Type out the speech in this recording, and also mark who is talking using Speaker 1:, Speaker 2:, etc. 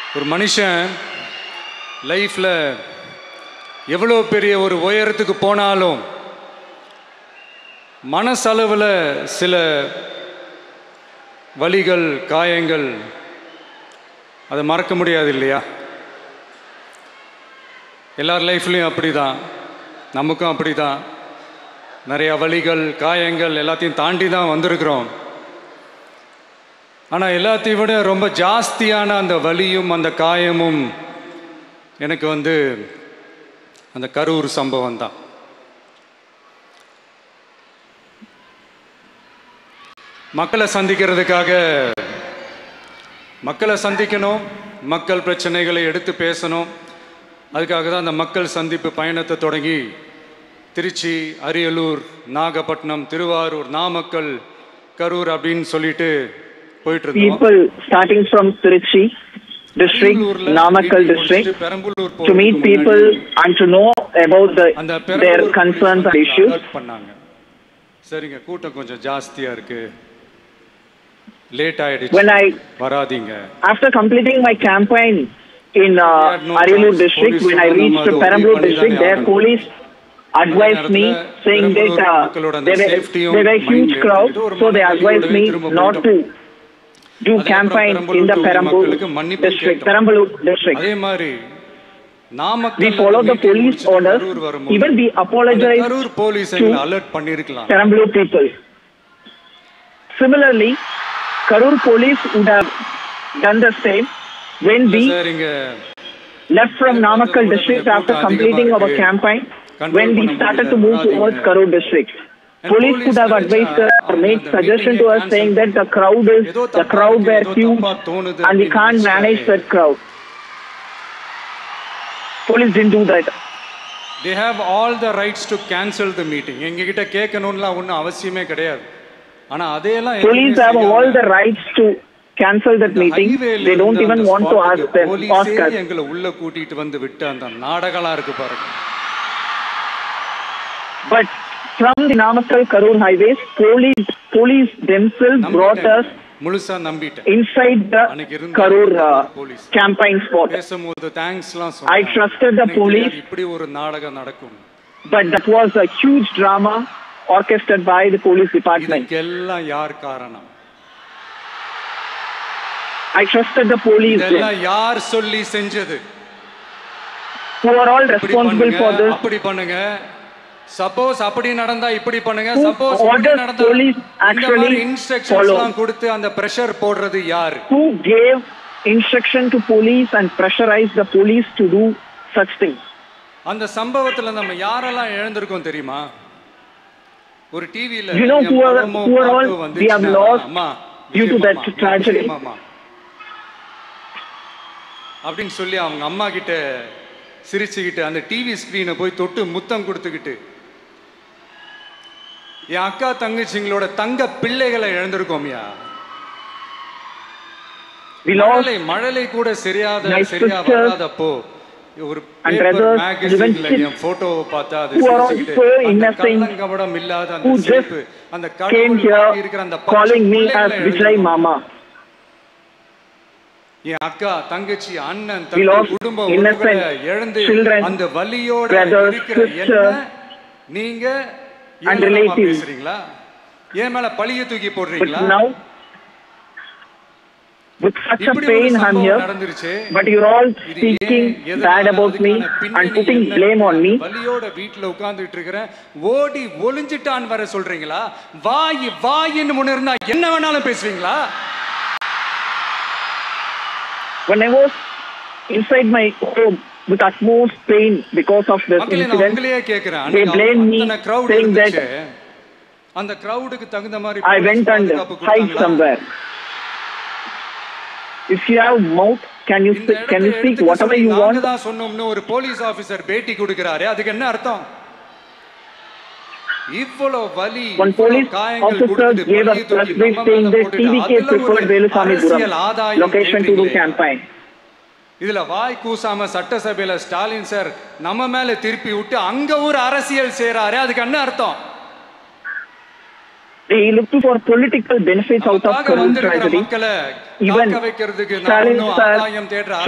Speaker 1: ஒரு மனுஷன் லைஃப்பில் எவ்வளோ பெரிய ஒரு உயரத்துக்கு போனாலும் மனசளவில் சில வலிகள் காயங்கள் அதை மறக்க முடியாது இல்லையா எல்லார் லைஃப்லேயும் அப்படி தான் நமக்கும் அப்படி தான் நிறையா வலிகள் காயங்கள் எல்லாத்தையும் தாண்டி தான் வந்திருக்கிறோம் ஆனால் எல்லாத்தையும் விட ரொம்ப ஜாஸ்தியான அந்த வலியும் அந்த காயமும் எனக்கு வந்து அந்த கரூர் சம்பவம் தான் மக்களை சந்திக்கிறதுக்காக மக்களை சந்திக்கணும் மக்கள் பிரச்சனைகளை எடுத்து பேசணும் அதுக்காக தான் அந்த மக்கள் சந்திப்பு பயணத்தை தொடங்கி திருச்சி அரியலூர் நாகப்பட்டினம் திருவாரூர் நாமக்கல் கரூர் அப்படின்னு சொல்லிட்டு போயிட்டு இருந்தோம்
Speaker 2: people starting from Trichy district,
Speaker 1: பெரம்பலூர்ல
Speaker 2: Namakkal
Speaker 1: meeting
Speaker 2: district,
Speaker 1: முடிச்சுட்டு பெரம்பலூர்
Speaker 2: to meet
Speaker 1: போறதுக்கு
Speaker 2: people
Speaker 1: முன்னாடி
Speaker 2: and to know about the,
Speaker 1: அந்த
Speaker 2: their
Speaker 1: Perambalur
Speaker 2: concerns and
Speaker 1: police
Speaker 2: issues.
Speaker 1: alert பண்ணாங்க சரிங்க கூட்டம் கொஞ்சம் ஜாஸ்தியா இருக்கு லேட்
Speaker 2: When
Speaker 1: ஆயிடுச்சு
Speaker 2: I,
Speaker 1: வராதீங்க
Speaker 2: after completing my campaign in uh,
Speaker 1: We had no
Speaker 2: Arilur
Speaker 1: choice.
Speaker 2: district,
Speaker 1: Police
Speaker 2: when I
Speaker 1: சொன்னா
Speaker 2: reached
Speaker 1: நம்ம அதை
Speaker 2: Perambur
Speaker 1: obey
Speaker 2: district,
Speaker 1: பண்ணிதானே
Speaker 2: their
Speaker 1: ஆகணும்.
Speaker 2: police advised me
Speaker 1: நேரத்துல
Speaker 2: saying that
Speaker 1: பெரம்பலூர்
Speaker 2: uh,
Speaker 1: மக்களோட அந்த
Speaker 2: there were,
Speaker 1: safety-யும்
Speaker 2: there were huge
Speaker 1: mind-ல
Speaker 2: crowd,
Speaker 1: எடுத்துட்டு ஒரு
Speaker 2: so they
Speaker 1: மனநிலையோடவே
Speaker 2: advised me
Speaker 1: திரும்ப
Speaker 2: not to
Speaker 1: போயிட்டோம்.
Speaker 2: do
Speaker 1: அதுக்கப்புறம்
Speaker 2: campaign in the
Speaker 1: Perambalur
Speaker 2: Perambur
Speaker 1: மக்களுக்கு மன்னிப்பு
Speaker 2: district,
Speaker 1: கேட்டோம்.
Speaker 2: Perambur district.
Speaker 1: அதே மாதிரி
Speaker 2: We
Speaker 1: Namakkal
Speaker 2: followed the police orders, even we apologized
Speaker 1: Karur police
Speaker 2: to
Speaker 1: எங்களை அலர்ட் பண்ணிருக்கலாம்
Speaker 2: Perambur people. Similarly, Karur police would have done the same when we
Speaker 1: sir இங்க
Speaker 2: left from Namakkal district after completing our campaign, when we started to move towards Karur district. Police could have advised us or made suggestion to us saying that the crowd is, the crowd were huge and we can't manage that crowd. Police didn't do that.
Speaker 1: They have all the rights to cancel the meeting எங்ககிட்ட கேட்கணும்லாம் ஒன்றும் அவசியமே கிடையாது ஆனா அதையெல்லாம் எதுவுமே
Speaker 2: Police have
Speaker 1: செய்யாம
Speaker 2: all the rights to cancel that
Speaker 1: இந்த
Speaker 2: meeting.
Speaker 1: highwayல
Speaker 2: They don't
Speaker 1: இருந்து
Speaker 2: even
Speaker 1: அந்த
Speaker 2: want to
Speaker 1: spot
Speaker 2: ask
Speaker 1: க்கு
Speaker 2: them, ask
Speaker 1: போலீஸே
Speaker 2: us.
Speaker 1: எங்களை உள்ள கூட்டிட்டு வந்து விட்டு அந்த நாடகம்லாம் இருக்கு பாருங்க
Speaker 2: But from the Namakkal Karur highways, police, police themselves brought us
Speaker 1: நம்பிட்டேன். முழுசா நம்பிட்டேன்
Speaker 2: inside the
Speaker 1: அன்னைக்கு இருந்த
Speaker 2: Karur uh,
Speaker 1: police.
Speaker 2: campaign spot.
Speaker 1: பேசும்போது தேங்க்ஸ்லாம்
Speaker 2: I trusted the
Speaker 1: எனக்கு
Speaker 2: police.
Speaker 1: தெரியாது இப்படி ஒரு நாடகம் நடக்கும்
Speaker 2: But that was a huge drama orchestrated by the police department.
Speaker 1: இதுக்கெல்லாம் யார் காரணம்
Speaker 2: I trusted the police then,
Speaker 1: இதெல்லாம் யார் சொல்லி செஞ்சது
Speaker 2: who are all
Speaker 1: இப்படி
Speaker 2: responsible
Speaker 1: பண்ணுங்க
Speaker 2: for this.
Speaker 1: அப்படி பண்ணுங்க சப்போஸ் அப்படி நடந்தா இப்படி பண்ணுங்க
Speaker 2: Who
Speaker 1: சப்போஸ்
Speaker 2: orders police
Speaker 1: இந்த
Speaker 2: actually
Speaker 1: மாதிரி இன்ஸ்ட்ரக்ஷன்ஸ்
Speaker 2: follow?
Speaker 1: எல்லாம் கொடுத்து அந்த பிரஷர் போடுறது யாரு
Speaker 2: Who gave instruction to police and pressurized the police to do such things?
Speaker 1: அந்த சம்பவத்துல நம்ம யாரெல்லாம் இழந்திருக்கோம் தெரியுமா ஒரு டிவில
Speaker 2: You know who are- who are all we have lost due to that tragedy?
Speaker 1: அப்படின்னு சொல்லி அவங்க அம்மா கிட்ட சிரிச்சுக்கிட்டு அந்த டிவி ஸ்கிரீனை போய் தொட்டு முத்தம் கொடுத்துக்கிட்டு என் அக்கா தங்கச்சிங்களோட தங்க பிள்ளைகளை இழந்திருக்கோம்யா
Speaker 2: We lost
Speaker 1: மழலை மழலை கூட சரியாத
Speaker 2: My
Speaker 1: சரியா
Speaker 2: sisters
Speaker 1: வராதப்போ ஒரு
Speaker 2: and
Speaker 1: பேப்பர்
Speaker 2: brothers,
Speaker 1: மேகசின்ல
Speaker 2: even
Speaker 1: என் போட்டோவை பார்த்தா அது
Speaker 2: who are
Speaker 1: சிரிச்சுக்கிட்டு,
Speaker 2: also
Speaker 1: அந்த
Speaker 2: innocent,
Speaker 1: கள்ளங்கபடம் இல்லாத அந்த
Speaker 2: who just
Speaker 1: சிரிப்பு அந்த
Speaker 2: came
Speaker 1: கடவுள்
Speaker 2: here
Speaker 1: மாதிரி இருக்கிற அந்த பச்சை
Speaker 2: calling me as
Speaker 1: பிள்ளைகளை
Speaker 2: Vijay
Speaker 1: இழந்திருக்கோம்.
Speaker 2: Mama.
Speaker 1: என் அக்கா தங்கச்சி அண்ணன்
Speaker 2: We
Speaker 1: தம்பி
Speaker 2: lost
Speaker 1: குடும்ப
Speaker 2: innocent
Speaker 1: உறவுகளை இழந்து
Speaker 2: children,
Speaker 1: அந்த வலியோட
Speaker 2: brothers,
Speaker 1: இருக்கிற
Speaker 2: sister,
Speaker 1: என்ன நீங்க
Speaker 2: and
Speaker 1: ஏளனமா
Speaker 2: relatives.
Speaker 1: பேசுறீங்களா ஏன் மேல பழிய தூக்கி
Speaker 2: But
Speaker 1: போடுறீங்களா
Speaker 2: now, with such a
Speaker 1: இப்படி ஒரு
Speaker 2: pain, I'm
Speaker 1: சம்பவம்
Speaker 2: here.
Speaker 1: நடந்துருச்சு
Speaker 2: But you're all
Speaker 1: இது
Speaker 2: speaking
Speaker 1: ஏன், எதனால,
Speaker 2: bad about me
Speaker 1: அதுக்கான
Speaker 2: and
Speaker 1: பின்னணி
Speaker 2: putting
Speaker 1: என்ன?
Speaker 2: blame on me.
Speaker 1: வலியோட வீட்டுல உட்கார்ந்துட்டு இருக்கிறேன் ஓடி ஒளிஞ்சிட்டான் வர சொல்றீங்களா வாய் வாயின்னு முன்ன இருந்தா என்ன வேணாலும் பேசுவீங்களா
Speaker 2: When I was inside my home with utmost pain because of this
Speaker 1: மக்களே நான்
Speaker 2: incident,
Speaker 1: உங்களையே கேக்குறேன்
Speaker 2: they
Speaker 1: அன்னைக்கு
Speaker 2: blame me
Speaker 1: அத்தனை crowd
Speaker 2: saying that
Speaker 1: இருந்துச்சு. அந்த crowdக்கு தகுந்த மாதிரி
Speaker 2: I
Speaker 1: police
Speaker 2: went and
Speaker 1: பாதுகாப்பு
Speaker 2: hide
Speaker 1: கொடுத்தாங்களா?
Speaker 2: somewhere. If you have mouth, can you
Speaker 1: இந்த
Speaker 2: speak, can you
Speaker 1: இடத்தை
Speaker 2: speak
Speaker 1: எடுத்துக்க
Speaker 2: whatever
Speaker 1: சொல்லி
Speaker 2: you
Speaker 1: நாங்க
Speaker 2: want?
Speaker 1: தான் சொன்னோம்னு ஒரு போலீஸ் ஆபீசர் பேட்டி கொடுக்கிறாரு அதுக்கு என்ன அர்த்தம் இவ்வளவு வலி
Speaker 2: One
Speaker 1: இவ்வளவு
Speaker 2: police
Speaker 1: காயங்கள்
Speaker 2: officer
Speaker 1: கொடுத்துட்டு
Speaker 2: gave a
Speaker 1: பழிய
Speaker 2: press
Speaker 1: தூக்கி
Speaker 2: brief
Speaker 1: நம்ம
Speaker 2: saying
Speaker 1: மேல
Speaker 2: that
Speaker 1: போட்டுட்டு
Speaker 2: TVK
Speaker 1: அதுல ஒரு
Speaker 2: preferred Velusamy
Speaker 1: அரசியல்
Speaker 2: Puram
Speaker 1: ஆதாயம்
Speaker 2: location to do
Speaker 1: தேடுறீங்களே.
Speaker 2: campaign.
Speaker 1: இதுல வாய் கூசாம சட்டசபையில ஸ்டாலின் சார் நம்ம மேல திருப்பி விட்டு அங்க ஒரு அரசியல் செய்றாரு அதுக்கு என்ன அர்த்தம்
Speaker 2: They looked for political benefits out of
Speaker 1: நமக்காக
Speaker 2: Karur
Speaker 1: வந்திருக்கிற
Speaker 2: tragedy.
Speaker 1: மக்களை
Speaker 2: Even
Speaker 1: காக்க வைக்கிறதுக்கு நான்
Speaker 2: Stalin
Speaker 1: ஒன்றும்
Speaker 2: sir
Speaker 1: ஆதாயம் தேடுற